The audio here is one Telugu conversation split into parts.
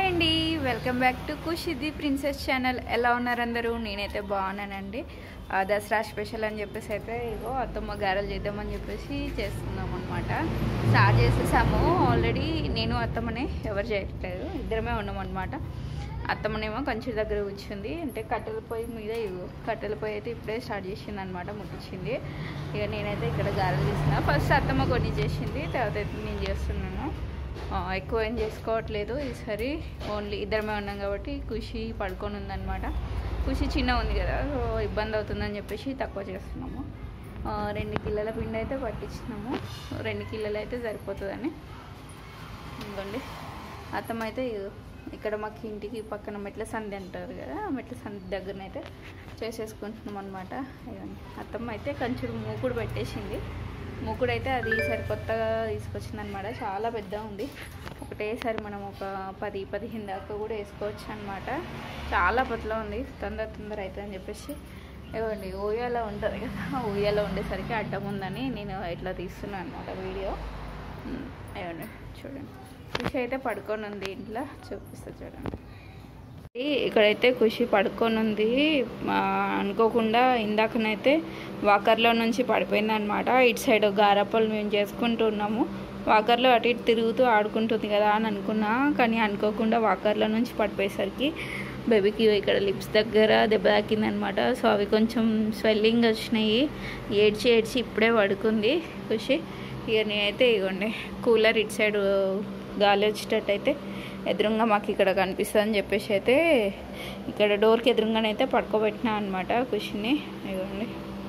అండి వెల్కమ్ బ్యాక్ టు కుషిది ప్రిన్సెస్ ఛానల్ ఎలా ఉన్నారు అందరూ నేనైతే బాగున్నానండి ఆ, దసరా స్పెషల్ అని చెప్పేసి అయితే ఇగో అత్తమ్మ గారెలు చేద్దామని చెప్పేసి చేస్తున్నాం అనమాట స్టార్ట్ చేసేసాము ఆల్రెడీ నేను అత్తమ్మనే ఎవరు చేయట్లేదు ఇద్దరమే ఉన్నాం అనమాట అత్తమ్మనేమో కంచి దగ్గర కూర్చుంది అంటే కట్టెల పొయ్యి మీద ఇగో కట్టెల పొయ్యి అయితే ఇప్పుడే స్టార్ట్ చేసింది అనమాట ముట్టించింది ఇక నేనైతే ఇక్కడ గారెలు చేసిన ఫస్ట్ అత్తమ్మ కొన్ని చేసింది తర్వాత అయితే నేను చేస్తున్నాను ఆ, ఎక్కువ ఏం చేసుకోవట్లేదు ఈసారి ఓన్లీ ఇద్దరమే ఉన్నాం కాబట్టి ఖుషి పడుకొని ఉందన్నమాట ఖుషి చిన్న ఉంది కదా సో ఇబ్బంది అవుతుందని చెప్పేసి తక్కువ చేస్తున్నాము ఆ, రెండు కిలోల పిండి అయితే పట్టించినాము రెండు కిలోలు అయితే సరిపోతుందని ఇంకోండి అత్తమ్మ అయితే ఇగో ఇక్కడ మాకు ఇంటికి పక్కన మెట్ల సంధి అంటారు కదా ఆ మెట్ల సంధి దగ్గరనైతే చేసేసుకుంటున్నాం అనమాట ఇవ్వండి అత్తమ్మ అయితే కొంచెం మూకుడు పెట్టేసింది మూకుడు అయితే అది ఈసారి కొత్తగా తీసుకొచ్చింది అనమాట చాలా పెద్ద ఉంది ఒకటేసారి మనం ఒక పది పదిహేను దాకా కూడా వేసుకోవచ్చు అనమాట చాలా పట్ల ఉంది తొందర తొందర అవుతుంది అని చెప్పేసి ఇవ్వండి ఊయాలో ఉంటుంది కదా ఊయాలో ఉండేసరికి అడ్డం ఉందని నేను ఇట్లా తీస్తున్నాను అనమాట వీడియో ఉమ్, ఇవ్వండి చూడండి ఖుషి అయితే పడుకొని ఉంది ఇంట్లో చూపిస్తా చూడండి ఈ ఇక్కడైతే ఖుషి పడుకొని ఉంది ఆ, అనుకోకుండా ఇందాకనైతే వాకర్లో నుంచి పడిపోయింది అనమాట ఇటు సైడ్ గారప్పలు మేము చేసుకుంటూ ఉన్నాము వాకర్లో అటు ఇటు తిరుగుతూ ఆడుకుంటుంది కదా అని అనుకున్నా కానీ అనుకోకుండా వాకర్లో నుంచి పడిపోయేసరికి బేబీకి ఇక్కడ లిప్స్ దగ్గర దెబ్బ తాకింది అనమాట సో అవి కొంచెం స్వెల్లింగ్ వచ్చినాయి ఏడ్చి ఏడ్చి ఇప్పుడే పడుకుంది ఖుషి ఇక నేనైతే ఇగోండి కూలర్ ఇటు సైడ్ గాలి వచ్చేటట్టు అయితే ఎదురుగా మాకు ఇక్కడ కనిపిస్తుంది అని చెప్పేసి అయితే ఇక్కడ డోర్కి ఎదురుగానైతే పడుకోబెట్టినా అనమాట ఖుషిని ఇవ్వండి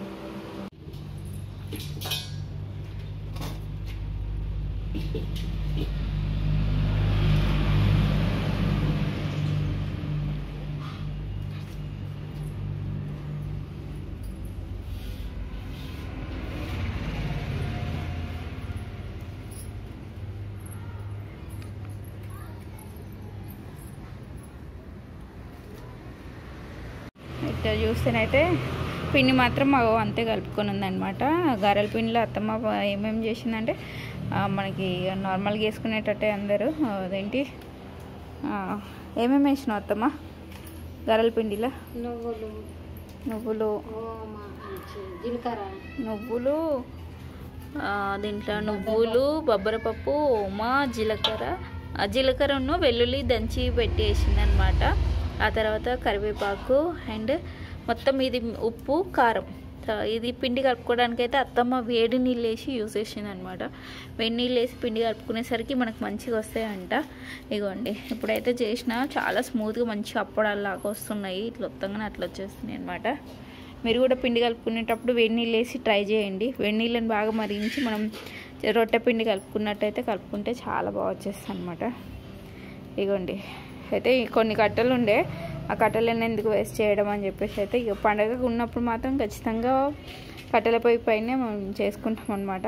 ఇక్కడ చూస్తేనైతే పిండి మాత్రం అగో అంతే కలుపుకొని ఉందన్నమాట గారెల పిండిలో అత్తమ్మ ఏమేమి చేసిందంటే ఆ, మనకి నార్మల్గా వేసుకునేటట్టే అందరూ అదేంటి ఆ, ఏమేమి వేసినావు అత్తమ్మ గారెల పిండిలో నువ్వులు నువ్వులు ఓమ, జీలకర్ర నువ్వులు ఆ, దీంట్లో నువ్వులు బొబ్బరపప్పు ఉమా జీలకర్ర ఆ జీలకర్రను వెల్లుల్లి దంచి పెట్టేసింది అనమాట ఆ తర్వాత కరివేపాకు అండ్ మొత్తం ఇది ఉప్పు కారం సో ఇది పిండి కలుపుకోవడానికి అయితే అత్తమ్మ వేడి నీళ్ళు వేసి యూజ్ చేసింది అనమాట వేడి నీళ్ళు వేసి పిండి కలుపుకునేసరికి మనకు మంచిగా వస్తాయంట ఇగోండి ఇప్పుడైతే చేసిన చాలా స్మూత్గా మంచిగా అప్పడాలాగా వస్తున్నాయి ఇట్లా మొత్తంగా అట్లా వచ్చేస్తున్నాయి అనమాట మీరు కూడా పిండి కలుపుకునేటప్పుడు వేడి నీళ్ళు వేసి ట్రై చేయండి వేడి నీళ్ళని బాగా మరిగించి మనం రొట్టె పిండి కలుపుకున్నట్టయితే కలుపుకుంటే చాలా బాగా వచ్చేస్తుంది అనమాట ఇగోండి అయితే ఈ కొన్ని కట్టెలు ఉండే ఆ కట్టెలను ఎందుకు వేస్ట్ చేయడం అని చెప్పేసి అయితే ఇక పండగ ఉన్నప్పుడు మాత్రం ఖచ్చితంగా కట్టెల పొయ్యి పైనే మనం చేసుకుంటాం అనమాట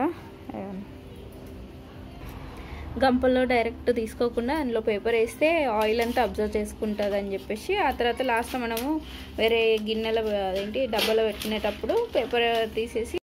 గంపల్లో డైరెక్ట్ తీసుకోకుండా అందులో పేపర్ వేస్తే ఆయిల్ అంతా అబ్జర్వ్ చేసుకుంటుంది అని చెప్పేసి ఆ తర్వాత లాస్ట్ మనము వేరే గిన్నెలో అదేంటి డబ్బాలో పెట్టుకునేటప్పుడు పేపర్ తీసేసి